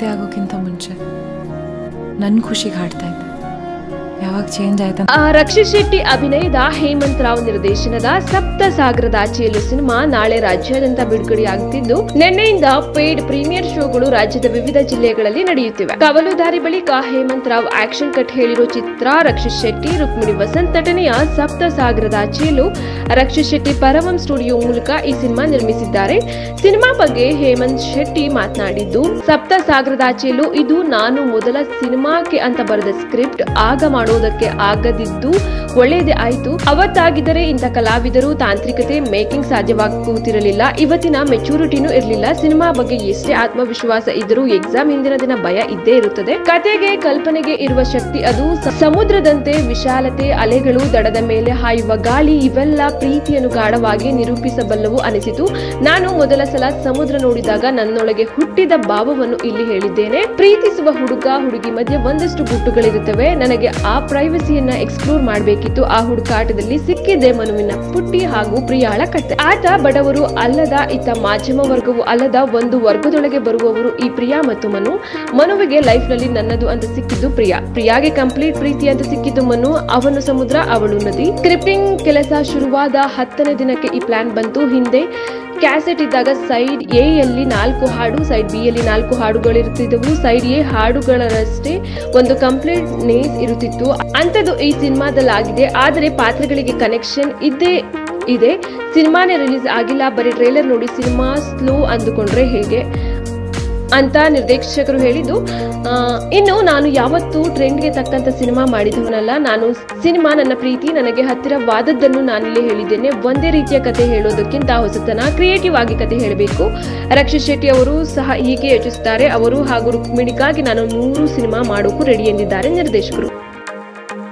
ಅತ್ತೆ ಆಗೋಕ್ಕಿಂತ ಮುಂಚೆ ನನ್ನ ಖುಷಿಗೆ ಹಾಡ್ತಾ ಇದ್ದೆ ಯಾವಾಗ ಚೇಂಜ್ ಆಯ್ತಾ ಆ ರಕ್ಷಿತ್ ಶೆಟ್ಟಿ ಅಭಿನಯದ ಹೇಮಂತ್ ರಾವ್ ನಿರ್ದೇಶನದ ಸಪ್ತ ಸಾಗರದ ಆಚೆಯಲು ಸಿನಿಮಾ ನಾಳೆ ರಾಜ್ಯಾದ್ಯಂತ ಬಿಡುಗಡೆಯಾಗುತ್ತಿದ್ದು ನಿನ್ನೆಯಿಂದ ಪೇಡ್ ಪ್ರೀಮಿಯರ್ ಶೋಗಳು ರಾಜ್ಯದ ವಿವಿಧ ಜಿಲ್ಲೆಗಳಲ್ಲಿ ನಡೆಯುತ್ತಿವೆ ಕವಲುದಾರಿ ಬಳಿಕ ಹೇಮಂತ್ ರಾವ್ ಆಕ್ಷನ್ ಕಟ್ ಹೇಳಿರೋ ಚಿತ್ರ ರಕ್ಷಿತ್ ಶೆಟ್ಟಿ ರುಕ್ಮಿಣಿ ವಸಂತ್ ನಟನೆಯ ಸಪ್ತ ಸಾಗರದ ಆಚೆಯಲು ರಕ್ಷಿತ್ ಶೆಟ್ಟಿ ಪರವಂ ಸ್ಟುಡಿಯೋ ಮೂಲಕ ಈ ಸಿನಿಮಾ ನಿರ್ಮಿಸಿದ್ದಾರೆ ಸಿನಿಮಾ ಬಗ್ಗೆ ಹೇಮಂತ್ ಶೆಟ್ಟಿ ಮಾತನಾಡಿದ್ದು ಸಪ್ತ ಸಾಗರದ ಆಚೆಯಲು ಇದು ನಾನು ಮೊದಲ ಸಿನಿಮಾಕ್ಕೆ ಅಂತ ಬರೆದ ಸ್ಕ್ರಿಪ್ಟ್ ಆಗ ಮಾಡೋದಕ್ಕೆ ಆಗದಿದ್ದು ಒಳ್ಳೆಯದೇ ಆಯ್ತು ಅವತ್ತಾಗಿದ್ದರೆ ಇಂಥ ಕಲಾವಿದರು ತಾಂತ್ರಿಕತೆ ಮೇಕಿಂಗ್ ಸಾಧ್ಯವಾಗುತ್ತಿರಲಿಲ್ಲ ಇವತ್ತಿನ ಮೆಚೂರಿಟಿನೂ ಇರಲಿಲ್ಲ ಸಿನಿಮಾ ಬಗ್ಗೆ ಎಷ್ಟೇ ಆತ್ಮವಿಶ್ವಾಸ ಇದ್ದರೂ ಎಕ್ಸಾಮ್ ಹಿಂದಿನ ದಿನ ಭಯ ಇದ್ದೇ ಇರುತ್ತದೆ ಕತೆಗೆ ಕಲ್ಪನೆಗೆ ಇರುವ ಶಕ್ತಿ ಅದು ಸ- ಸಮುದ್ರದಂತೆ ವಿಶಾಲತೆ ಅಲೆಗಳು ದಡದ ಮೇಲೆ ಹಾಯುವ ಗಾಳಿ ಇವೆಲ್ಲ ಪ್ರೀತಿಯನ್ನು ಗಾಢವಾಗಿ ನಿರೂಪಿಸಬಲ್ಲವು ಅನಿಸಿತು ನಾನು ಮೊದಲ ಸಲ ಸಮುದ್ರ ನೋಡಿದಾಗ ನನ್ನೊಳಗೆ ಹುಟ್ಟಿದ ಭಾವವನ್ನು ಇಲ್ಲಿ ಹೇಳಿದ್ದೇನೆ ಪ್ರೀತಿಸುವ ಹುಡುಗ ಹುಡುಗಿ ಮಧ್ಯೆ ಒಂದಷ್ಟು ಗುಟ್ಟುಗಳಿರುತ್ತವೆ ನನಗೆ ಆ ಪ್ರೈವಸಿಯನ್ನ ಎಕ್ಸ್ಪ್ಲೋರ್ ಮಾಡಬೇಕಿತ್ತು ಆ ಹುಡುಕಾಟದಲ್ಲಿ ಸಿಕ್ಕಿದೆ ಮನುವಿನ ಪುಟ್ಟಿ ಹಾಗೂ ಪ್ರಿಯಾಳ ಕತೆ ಆತ ಬಡವರು ಅಲ್ಲದ ಇತ್ತ ಮಾಧ್ಯಮ ವರ್ಗವು ಅಲ್ಲದ ಒಂದು ವರ್ಗದೊಳಗೆ ಬರುವವರು ಈ ಪ್ರಿಯಾ ಮತ್ತು ಮನು ಮನುವಿಗೆ ಲೈಫ್ ನಲ್ಲಿ ನನ್ನದು ಅಂತ ಸಿಕ್ಕಿದ್ದು ಪ್ರಿಯಾ ಪ್ರಿಯಾಗೆ ಕಂಪ್ಲೀಟ್ ಪ್ರೀತಿ ಅಂತ ಸಿಕ್ಕಿದ್ದು ಮನು ಅವನು ಸಮುದ್ರ ಅವಳು ನದಿ ಸ್ಕ್ರಿಪ್ಟಿಂಗ್ ಕೆಲಸ ಶುರುವಾದ ಹತ್ತನೇ ದಿನಕ್ಕೆ ಈ ಪ್ಲಾನ್ ಬಂತು ಹಿಂದೆ ಕ್ಯಾಸೆಟ್ ಇದ್ದಾಗ ಸೈಡ್ ಎ ಯಲ್ಲಿ ನಾಲ್ಕು ಹಾಡು ಸೈಡ್ ಬಿ ಯಲ್ಲಿ ನಾಲ್ಕು ಹಾಡುಗಳಿರುತ್ತಿದ್ದವು ಸೈಡ್ ಎ ಹಾಡುಗಳಷ್ಟೇ ಒಂದು ಕಂಪ್ಲೀಟ್ ನೇಸ್ ಇರುತ್ತಿತ್ತು ಅಂಥದ್ದು ಈ ಸಿನಿಮಾದಲ್ಲಾಗಿದೆ ಆದರೆ ಪಾತ್ರಗಳಿಗೆ ಕನೆಕ್ಷನ್ ಇದ್ದೇ ಇದೆ ಸಿನಿಮಾನೇ ರಿಲೀಸ್ ಆಗಿಲ್ಲ ಬರೀ ಟ್ರೇಲರ್ ನೋಡಿ ಸಿನಿಮಾ ಸ್ಲೋ ಅಂದುಕೊಂಡ್ರೆ ಹೇಗೆ ಅಂತ ನಿರ್ದೇಶಕರು ಹೇಳಿದ್ದು ಆ, ಇನ್ನು ನಾನು ಯಾವತ್ತೂ ಟ್ರೆಂಡ್ಗೆ ತಕ್ಕಂತ ಸಿನಿಮಾ ಮಾಡಿದವನಲ್ಲ ನಾನು ಸಿನಿಮಾ ನನ್ನ ಪ್ರೀತಿ ನನಗೆ ಹತ್ತಿರವಾದದ್ದನ್ನು ನಾನಿಲ್ಲಿ ಹೇಳಿದ್ದೇನೆ ಒಂದೇ ರೀತಿಯ ಕತೆ ಹೇಳೋದಕ್ಕಿಂತ ಹೊಸತನ ಕ್ರಿಯೇಟಿವ್ ಆಗಿ ಕತೆ ಹೇಳಬೇಕು ರಕ್ಷಿತ್ ಶೆಟ್ಟಿ ಅವರು ಸಹ ಹೀಗೆ ಯೋಚಿಸುತ್ತಾರೆ ಅವರು ಹಾಗೂ ರುಕ್ಮಿಣಿಗಾಗಿ ನಾನು ನೂರು ಸಿನಿಮಾ ಮಾಡೋಕ್ಕೂ ರೆಡಿ ಎಂದಿದ್ದಾರೆ ನಿರ್ದೇಶಕರು